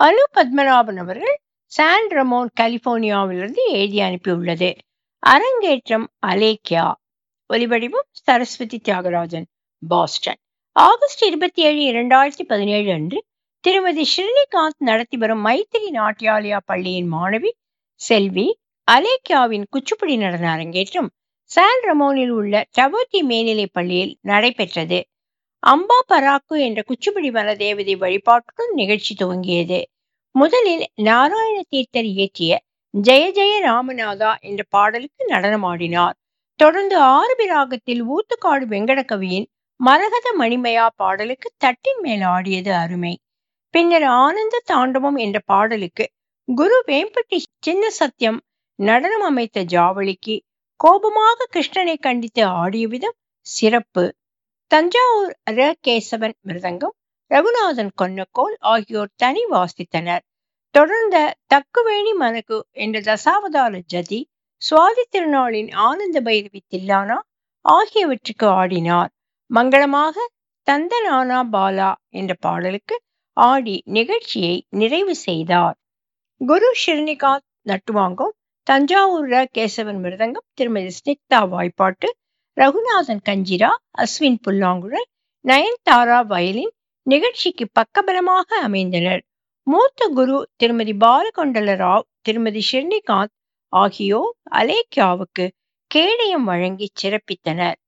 அனு பத்மநாபன் அவர்கள் San Ramon கலிபோர்னியாவிலிருந்து எழுதி அனுப்பியுள்ளது அரங்கேற்றம் அலேக்கியா ஒலிவடிவம் சரஸ்வதி தியாகராஜன் பாஸ்டன் ஆகஸ்ட் இருபத்தி ஏழு இரண்டாயிரத்தி பதினேழு அன்று திருமதி ஸ்ரீனிகாந்த் நடத்தி வரும் மைத்திரி நாட்டியாலயா பள்ளியின் மாணவி செல்வி அலேக்கியாவின் குச்சிப்புடி நடன அரங்கேற்றம் சான் ரமோனில் உள்ள டவோட்டி மேல்நிலை பள்ளியில் நடைபெற்றது அம்பா பராக்கு என்ற குச்சிப்புடி வன தேவதை வழிபாட்டுடன் நிகழ்ச்சி துவங்கியது முதலில் நாராயண தீர்த்தர் இயற்றிய ஜெய ஜெய ராமநாதா என்ற பாடலுக்கு நடனமாடினார் தொடர்ந்து ஆறுபி ராகத்தில் ஊத்துக்காடு வெங்கடகவியின் மரகத மணிமயா பாடலுக்கு தட்டின் மேல் ஆடியது அருமை பின்னர் ஆனந்த தாண்டவம் என்ற பாடலுக்கு குரு வேம்பட்டி சின்ன சத்தியம் நடனம் அமைத்த ஜாவளிக்கு கோபமாக கிருஷ்ணனை கண்டித்து ஆடிய விதம் சிறப்பு தஞ்சாவூர் ர கேசவன் மிருதங்கம் ரகுநாதன் கொன்னக்கோல் ஆகியோர் தனி வாசித்தனர் தொடர்ந்த தக்குவேணி மனகு என்ற தசாவதார ஜதி சுவாதி திருநாளின் ஆனந்த பைரவி தில்லானா ஆகியவற்றுக்கு ஆடினார் மங்களமாக தந்தனானா பாலா என்ற பாடலுக்கு ஆடி நிகழ்ச்சியை நிறைவு செய்தார் குரு ஷிர்னிகாந்த் நட்டுவாங்கம் தஞ்சாவூர் ர கேசவன் மிருதங்கம் திருமதி ஸ்னிக்தா வாய்ப்பாட்டு ரகுநாதன் கஞ்சிரா அஸ்வின் புல்லாங்குழல் நயன்தாரா வயலின் நிகழ்ச்சிக்கு பக்கபலமாக அமைந்தனர் மூத்த குரு திருமதி பாலகொண்டல ராவ் திருமதி ஷிர்னிகாந்த் ஆகியோர் அலேக்கியாவுக்கு கேடயம் வழங்கி சிறப்பித்தனர்